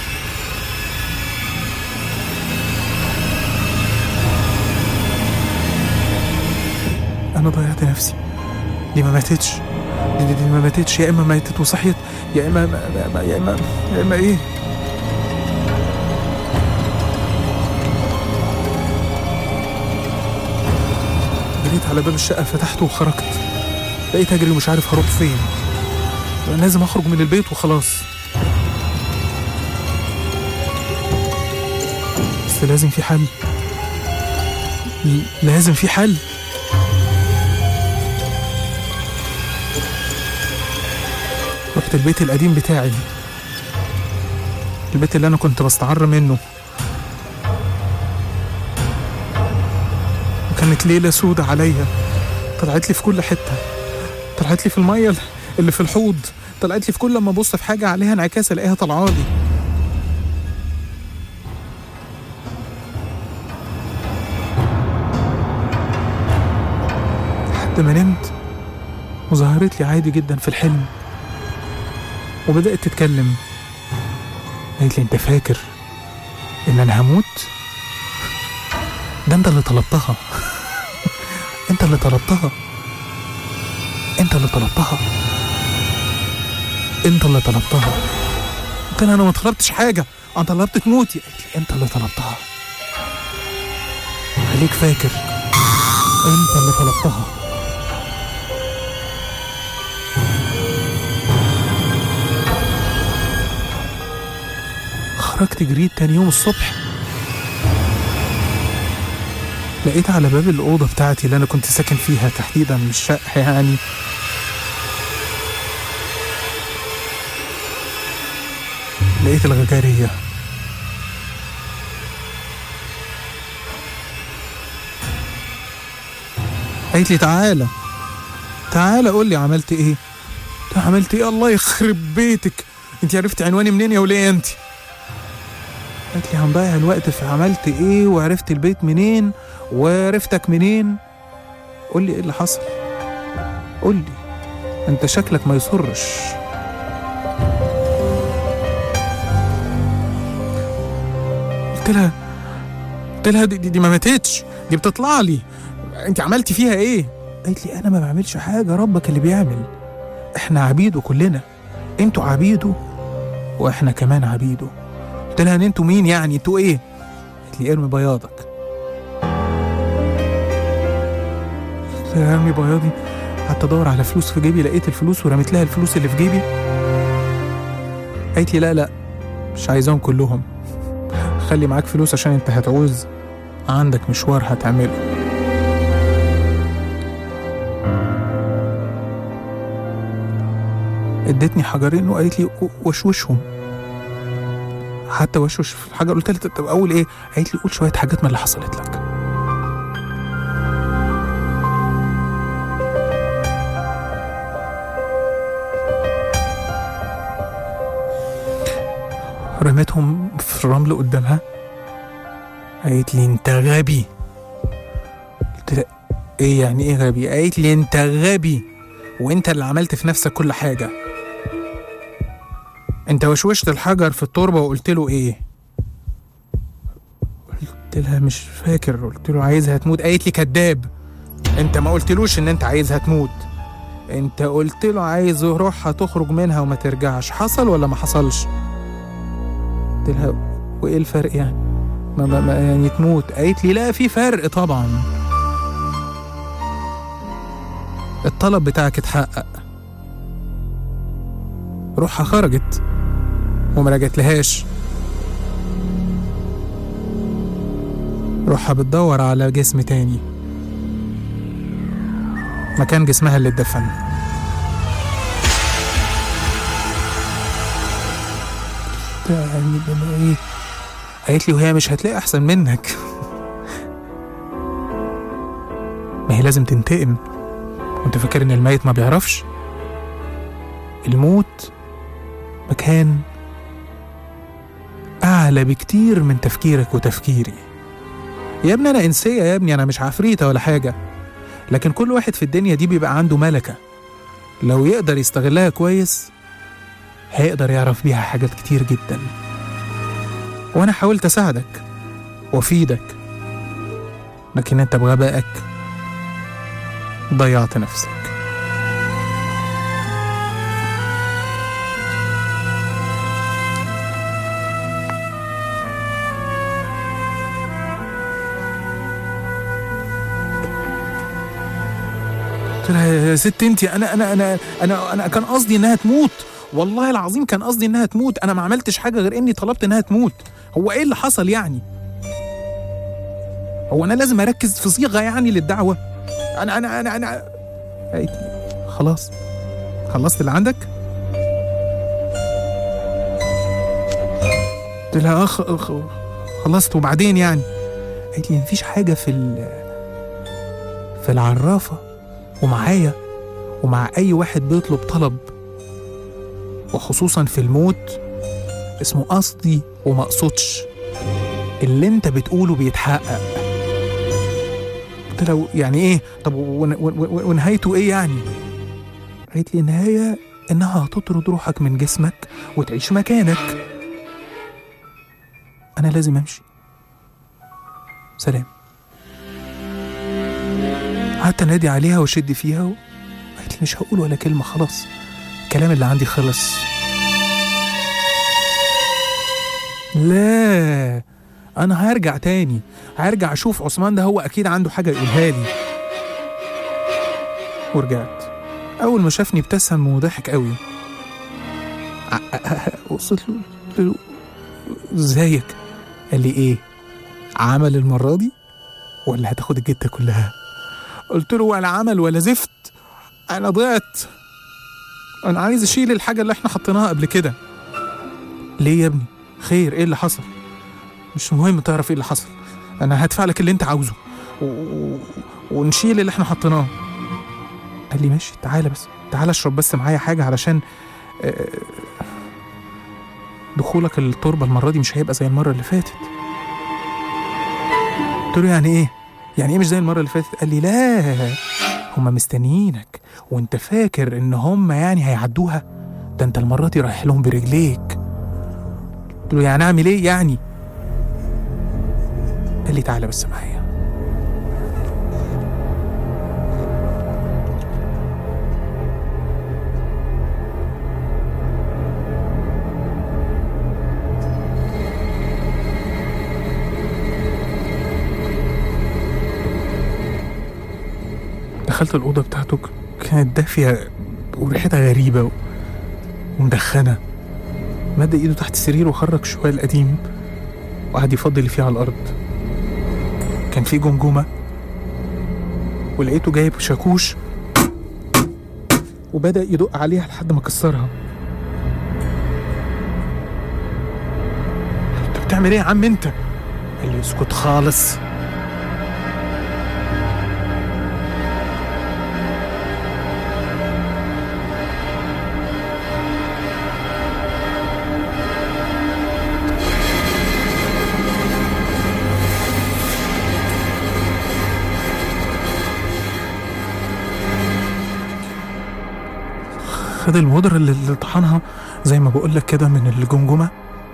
أنا ضيعت نفسي دي ما ماتتش دي, دي, دي ما ماتتش يا إما ماتت وصحيت يا إما ما ما يا إما يا إما إيه جريت على باب الشقة فتحته وخرجت بقيت أجري ومش عارف هروح فين أنا لازم أخرج من البيت وخلاص بس لازم في حل ل- لازم في حل رحت البيت القديم بتاعي البيت اللي أنا كنت بستعر منه وكانت ليلة سودة عليا طلعت لي في كل حتة طلعت لي في المية اللي في الحوض طلعت لي في كل لما ابص في حاجة عليها انعكاس الاقيها طالعة لي لحد ما نمت وظهرت لي عادي جدا في الحلم وبدأت تتكلم قالت لي انت فاكر ان انا هموت ده انت اللي طلبتها انت اللي طلبتها انت اللي طلبتها انت اللي طلبتها قلت لها انا ما طلبتش حاجه انا طلبت تموتي قالت لي انت اللي طلبتها خليك فاكر انت اللي طلبتها خرجت جريت تاني يوم الصبح لقيت على باب الأوضة بتاعتي اللي أنا كنت ساكن فيها تحديدا مش شقة يعني لقيت الغجارية قالت لي تعالى تعالى قول لي عملت ايه قلت لها عملت ايه الله يخرب بيتك انت عرفت عنواني منين يا وليه انت قالت لي هنضيع الوقت في عملت ايه وعرفت البيت منين وعرفتك منين قول لي ايه اللي حصل قول لي انت شكلك ما يسرش قلت لها قلت لها دي, دي, دي ما ماتتش دي بتطلع لي انت عملتي فيها ايه قالت لي انا ما بعملش حاجه ربك اللي بيعمل احنا عبيده كلنا انتوا عبيده واحنا كمان عبيده قلت لها ان انتوا مين يعني انتوا ايه قالت لي ارمي بياضك قلت لها ارمي بياضي قعدت ادور على فلوس في جيبي لقيت الفلوس ورميت لها الفلوس اللي في جيبي قالت لي لا لا مش عايزاهم كلهم خلي معاك فلوس عشان انت هتعوز عندك مشوار هتعمله ادتني حجرين وقالت لي وشوشهم حتى وشوش في الحجر قلت لها طب اقول ايه قالت لي قول شويه حاجات من اللي حصلت لك رميتهم في الرمل قدامها قالت لي انت غبي قلت لها ايه يعني ايه غبي قالت لي انت غبي وانت اللي عملت في نفسك كل حاجه انت وشوشت الحجر في التربه وقلت له ايه قلت لها مش فاكر قلت له عايزها تموت قالت لي كذاب انت ما قلتلوش ان انت عايزها تموت انت قلت له عايز روحها تخرج منها وما ترجعش حصل ولا ما حصلش قلت لها وايه الفرق يعني ما, ما, ما يعني تموت قالت لي لا في فرق طبعا الطلب بتاعك اتحقق روحها خرجت وما رجعتلهاش روحها بتدور على جسم تاني مكان جسمها اللي اتدفن يعني بما ايه قالت لي وهي مش هتلاقي احسن منك ما هي لازم تنتقم وانت فاكر ان الميت ما بيعرفش الموت مكان اعلى بكتير من تفكيرك وتفكيري يا ابني انا انسيه يا ابني انا مش عفريته ولا حاجه لكن كل واحد في الدنيا دي بيبقى عنده ملكه لو يقدر يستغلها كويس هيقدر يعرف بيها حاجات كتير جدا وانا حاولت اساعدك وافيدك لكن انت بغبائك ضيعت نفسك قلت لها يا ست انت انا انا انا انا انا كان قصدي انها تموت والله العظيم كان قصدي انها تموت انا ما عملتش حاجه غير اني طلبت انها تموت هو ايه اللي حصل يعني هو انا لازم اركز في صيغه يعني للدعوه انا انا انا انا قالت لي خلاص خلصت اللي عندك قلت لها اخ أخ خلصت وبعدين يعني قالت لي مفيش حاجه في ال في العرافه ومعايا ومع اي واحد بيطلب طلب وخصوصا في الموت اسمه قصدي وما اقصدش اللي انت بتقوله بيتحقق قلت له يعني ايه طب ون- ون- ون- ونهايته ايه يعني قالت لي النهايه انها هتطرد روحك من جسمك وتعيش مكانك انا لازم امشي سلام قعدت انادي عليها واشد فيها و... قالت لي مش هقول ولا كلمه خلاص الكلام اللي عندي خلص لا انا هرجع تاني هرجع اشوف عثمان ده هو اكيد عنده حاجه يقولها لي ورجعت اول ما شافني ابتسم وضحك قوي ع- ع- وصلت له قلت له ازيك قال لي ايه عمل المره دي ولا هتاخد الجته كلها قلت له ولا عمل ولا زفت انا ضعت انا عايز اشيل الحاجه اللي احنا حطيناها قبل كده ليه يا ابني خير ايه اللي حصل مش مهم تعرف ايه اللي حصل انا هدفع لك اللي انت عاوزه و... و... ونشيل اللي احنا حطيناه قال لي ماشي تعالى بس تعالى اشرب بس معايا حاجه علشان آه، دخولك التربه المره دي مش هيبقى زي المره اللي فاتت قلت له يعني ايه يعني ايه مش زي المره اللي فاتت قال لي لا هما مستنيينك وانت فاكر ان هما يعني هيعدوها ده انت المره دي رايح لهم برجليك قلت له يعني اعمل ايه يعني قال لي تعالى بس معايا دخلت الأوضة بتاعته ك- كانت دافية وريحتها غريبة و- ومدخنة مد إيده تحت السرير وخرج شوية القديم وقعد يفضي اللي فيه على الأرض كان في جمجمة ولقيته جايب شاكوش وبدأ يدق عليها لحد ما كسرها انت بتعمل ايه يا عم انت؟ قال لي اسكت خالص خد البودرة اللي اللي طحنها زي ما بقول لك كده من الجمجمة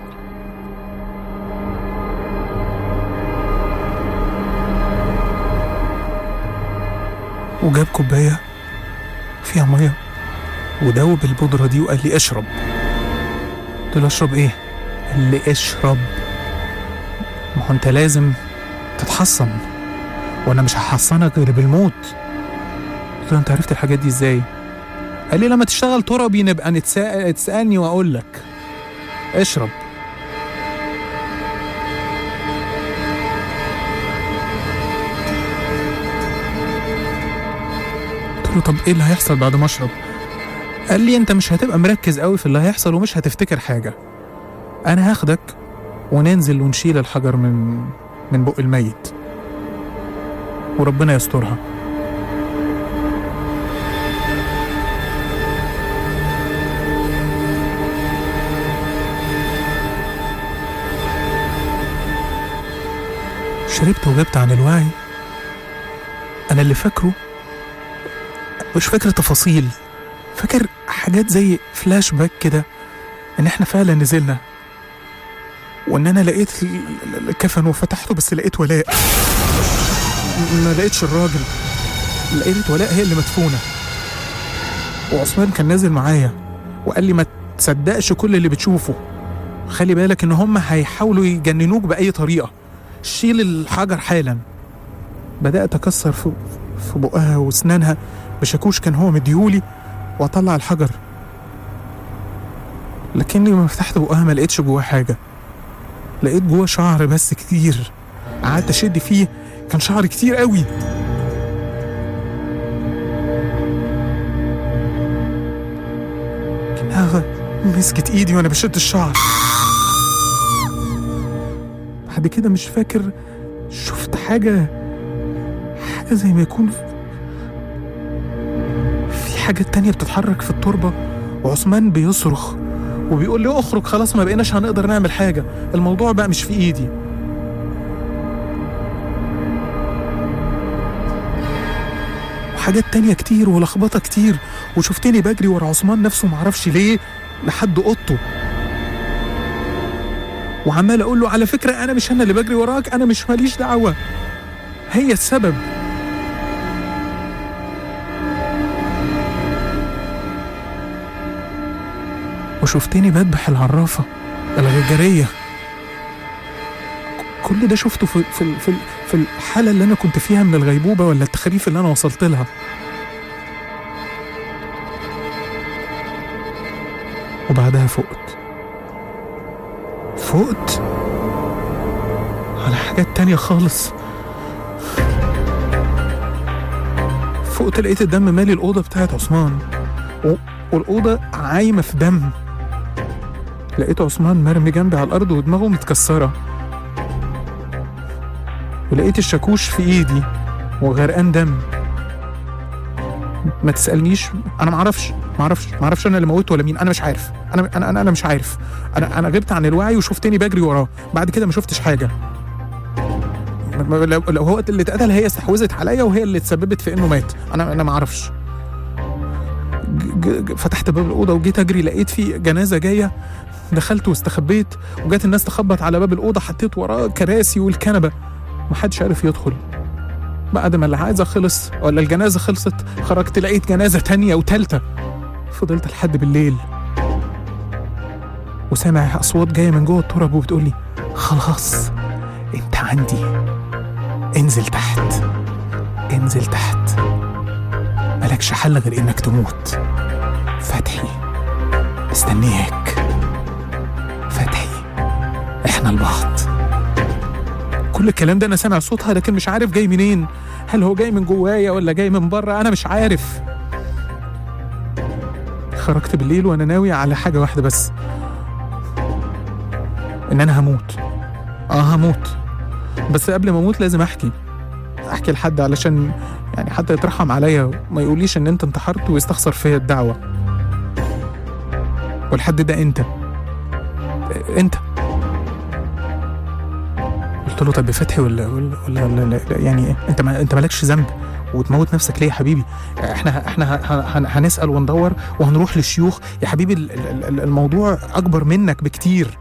وجاب كوباية فيها مية ودوب البودرة دي وقال لي اشرب قلت له اشرب ايه؟ قال لي اشرب ما هو انت لازم تتحصن وانا مش هحصنك غير بالموت قلت له انت عرفت الحاجات دي ازاي؟ قال لي لما تشتغل تربي نبقى نتسأل تسألني وأقول لك اشرب قلت له طب ايه اللي هيحصل بعد ما اشرب قال لي انت مش هتبقى مركز قوي في اللي هيحصل ومش هتفتكر حاجة انا هاخدك وننزل ونشيل الحجر من من بق الميت وربنا يسترها شربت وغبت عن الوعي انا اللي فاكره مش فاكر تفاصيل فاكر حاجات زي فلاش باك كده ان احنا فعلا نزلنا وان انا لقيت ال- ال- الكفن وفتحته بس لقيت ولاء ما لقيتش الراجل لقيت ولاء هي اللي مدفونه وعثمان كان نازل معايا وقال لي ما تصدقش كل اللي بتشوفه خلي بالك ان هم هيحاولوا يجننوك باي طريقه شيل الحجر حالا بدات اكسر في في بقها واسنانها بشاكوش كان هو مديهولي واطلع الحجر لكني لما فتحت بقها ما لقيتش جواه حاجه لقيت جواه شعر بس كتير قعدت اشد فيه كان شعر كتير قوي كانها مسكت ايدي وانا بشد الشعر بعد كده مش فاكر شفت حاجة حاجة زي ما يكون في حاجات تانية بتتحرك في التربة وعثمان بيصرخ وبيقول لي اخرج خلاص ما بقيناش هنقدر نعمل حاجة الموضوع بقى مش في ايدي وحاجات تانية كتير ولخبطة كتير وشفتني بجري ورا عثمان نفسه معرفش ليه لحد اوضته وعمال اقول له على فكره انا مش انا اللي بجري وراك انا مش ماليش دعوه هي السبب وشفتني بذبح العرافه الغجريه كل ده شفته في في في في الحاله اللي انا كنت فيها من الغيبوبه ولا التخريف اللي انا وصلت لها وبعدها فقت فقت على حاجات تانية خالص فقت لقيت الدم مالي الأوضة بتاعت عثمان و... والأوضة عايمة في دم لقيت عثمان مرمي جنبي على الأرض ودماغه متكسرة ولقيت الشاكوش في إيدي وغرقان دم ما تسألنيش أنا معرفش معرفش معرفش أنا اللي موته ولا مين أنا مش عارف أنا أنا أنا, أنا مش عارف أنا أنا غبت عن الوعي وشفتني بجري وراه بعد كده ما شفتش حاجة لو لو هو اللي اتقتل هي استحوذت عليا وهي اللي تسببت في انه مات انا انا ما اعرفش ج- ج- فتحت باب الاوضه وجيت اجري لقيت في جنازه جايه دخلت واستخبيت وجات الناس تخبط على باب الاوضه حطيت وراه كراسي والكنبه محدش عارف يدخل بعد ما العازه خلص ولا الجنازه خلصت خرجت لقيت جنازه تانية وتالتة فضلت لحد بالليل وسامع اصوات جايه من جوه التراب وبتقولي خلاص انت عندي انزل تحت انزل تحت ملكش حل غير انك تموت فتحي مستنياك فتحي احنا لبعض كل الكلام ده انا سامع صوتها لكن مش عارف جاي منين هل هو جاي من جوايا ولا جاي من بره انا مش عارف خرجت بالليل وانا ناوي على حاجه واحده بس ان انا هموت اه هموت بس قبل ما اموت لازم احكي احكي لحد علشان يعني حتى يترحم عليا وما يقوليش ان انت انتحرت ويستخسر فيا الدعوه والحد ده انت انت قلت له طب بفتحي ولا ولا ولا, ولا, ولا يعني انت ما انت مالكش ذنب وتموت نفسك ليه يا حبيبي احنا احنا ه- ه- هنسال وندور وهنروح للشيوخ يا حبيبي ال- ال- ال- الموضوع اكبر منك بكتير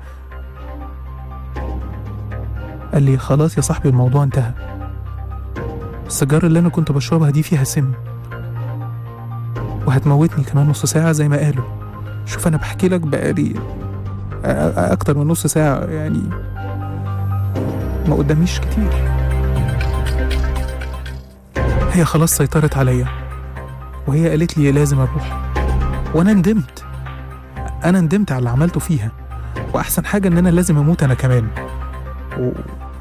قال لي خلاص يا صاحبي الموضوع انتهى السيجارة اللي أنا كنت بشربها دي فيها سم وهتموتني كمان نص ساعة زي ما قالوا شوف أنا بحكي لك بقالي أ- أ- أكتر من نص ساعة يعني ما قداميش كتير هي خلاص سيطرت عليا وهي قالت لي لازم أروح وأنا ندمت أنا ندمت على اللي عملته فيها وأحسن حاجة إن أنا لازم أموت أنا كمان و...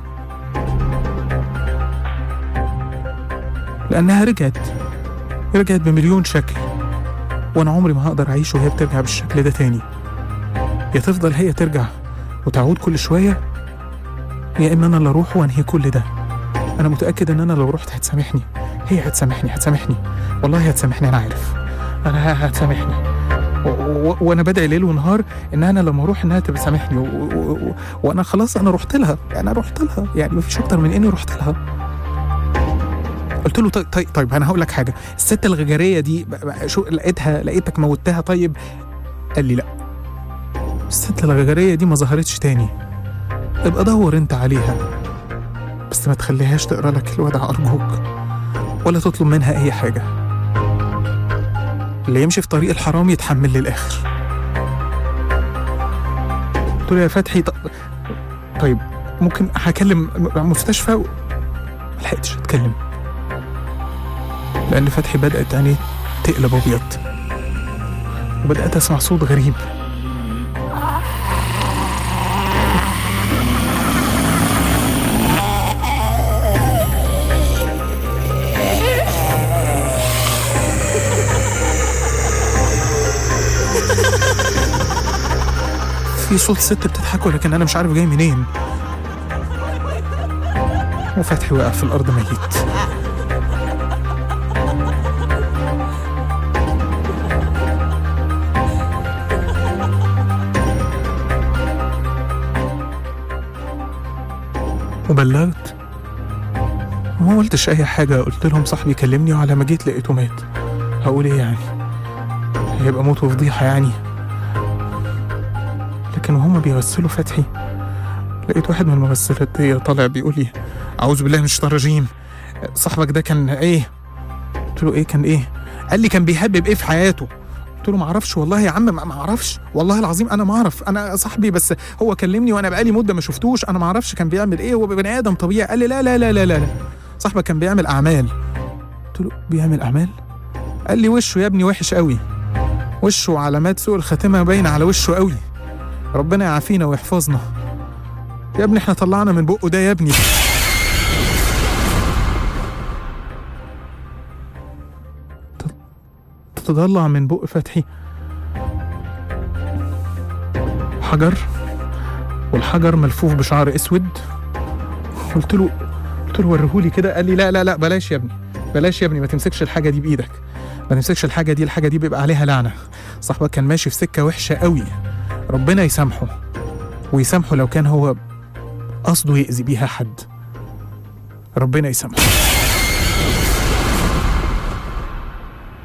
لأنها رجعت رجعت بمليون شكل وأنا عمري ما هقدر أعيش وهي بترجع بالشكل ده تاني يا تفضل هي ترجع وتعود كل شوية يا إما أنا اللي أروح وأنهي كل ده أنا متأكد إن أنا لو رحت هتسامحني هي هتسامحني هتسامحني والله هتسامحني أنا عارف أنا ه- هتسامحني و- و- وانا بدعي ليل ونهار ان انا لما اروح انها تبقى تسامحني و... و... و... وانا خلاص انا رحت لها انا رحت لها يعني مفيش اكتر من اني رحت لها قلت له طيب طيب, طيب انا هقول لك حاجه الست الغجريه دي ب- ب- شو لقيتها لقيتك موتها طيب قال لي لا الست الغجرية دي ما ظهرتش تاني ابقى دور انت عليها بس ما تخليهاش تقرا لك الودع أرجوك ولا تطلب منها أي حاجة اللي يمشي في طريق الحرام يتحمل للآخر قلت له يا فتحي ط... طيب ممكن هكلم م- مستشفى و... ملحقتش اتكلم لأن فتحي بدأت عينيه تقلب أبيض وبدأت أسمع صوت غريب في صوت ست بتضحك ولكن أنا مش عارف جاي منين وفتحي وقع في الأرض ميت وبلغت وما قلتش أي حاجة قلت لهم صاحبي كلمني وعلى ما جيت لقيته مات هقول إيه يعني هيبقى موت وفضيحة يعني لكن وهما بيغسلوا فتحي لقيت واحد من الممثلات دي طالع بيقول لي أعوذ بالله من الشيطان الرجيم صاحبك ده كان إيه؟ قلت له إيه كان إيه؟ قال لي كان بيهبب إيه في حياته؟ قلت له ما اعرفش والله يا عم ما ما اعرفش والله العظيم انا ما اعرف انا صاحبي بس هو كلمني وانا بقالي مده ما شفتوش انا ما اعرفش كان بيعمل ايه هو بني ادم طبيعي قال لي لا لا لا لا لا, لا. صاحبك كان بيعمل اعمال قلت له بيعمل اعمال قال لي وشه يا ابني وحش قوي وشه علامات سوء الخاتمه باينه على وشه قوي ربنا يعافينا ويحفظنا يا ابني احنا طلعنا من بقه ده يا ابني تطلع من بق فتحي حجر والحجر ملفوف بشعر اسود قلت له قلت له وريهولي كده قال لي لا لا لا بلاش يا ابني بلاش يا ابني ما تمسكش الحاجه دي بايدك ما تمسكش الحاجه دي الحاجه دي بيبقى عليها لعنه صاحبك كان ماشي في سكه وحشه قوي ربنا يسامحه ويسامحه لو كان هو قصده يأذي بيها حد ربنا يسامحه